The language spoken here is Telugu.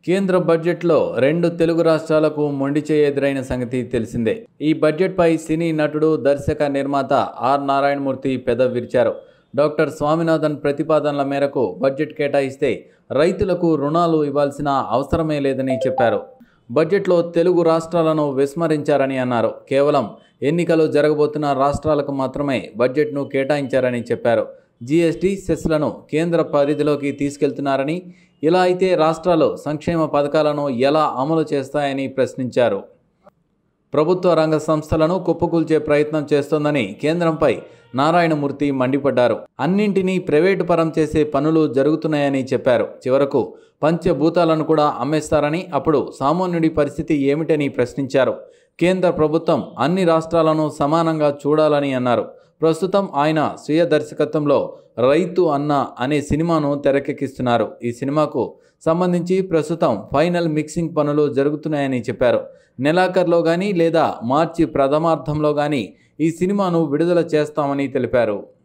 కేంద్ర బడ్జెట్లో రెండు తెలుగు రాష్ట్రాలకు మొండి చేయి ఎదురైన సంగతి తెలిసిందే ఈ బడ్జెట్పై సినీ నటుడు దర్శక నిర్మాత ఆర్ నారాయణమూర్తి పెద విరిచారు డాక్టర్ స్వామినాథన్ ప్రతిపాదనల మేరకు బడ్జెట్ కేటాయిస్తే రైతులకు రుణాలు ఇవ్వాల్సిన అవసరమే లేదని చెప్పారు బడ్జెట్లో తెలుగు రాష్ట్రాలను విస్మరించారని అన్నారు కేవలం ఎన్నికలు జరగబోతున్న రాష్ట్రాలకు మాత్రమే బడ్జెట్ను కేటాయించారని చెప్పారు జీఎస్టీ సెస్లను కేంద్ర పరిధిలోకి తీసుకెళ్తున్నారని ఇలా అయితే రాష్ట్రాలు సంక్షేమ పథకాలను ఎలా అమలు చేస్తాయని ప్రశ్నించారు ప్రభుత్వ రంగ సంస్థలను కుప్పకూల్చే ప్రయత్నం చేస్తోందని కేంద్రంపై నారాయణమూర్తి మండిపడ్డారు అన్నింటినీ ప్రైవేటు పరం చేసే పనులు జరుగుతున్నాయని చెప్పారు చివరకు పంచభూతాలను కూడా అమ్మేస్తారని అప్పుడు సామాన్యుడి పరిస్థితి ఏమిటని ప్రశ్నించారు కేంద్ర ప్రభుత్వం అన్ని రాష్ట్రాలను సమానంగా చూడాలని అన్నారు ప్రస్తుతం ఆయన స్వీయ దర్శకత్వంలో రైతు అన్న అనే సినిమాను తెరకెక్కిస్తున్నారు ఈ సినిమాకు సంబంధించి ప్రస్తుతం ఫైనల్ మిక్సింగ్ పనులు జరుగుతున్నాయని చెప్పారు నెలాఖరులో కానీ లేదా మార్చి ప్రథమార్థంలో కానీ ఈ సినిమాను విడుదల చేస్తామని తెలిపారు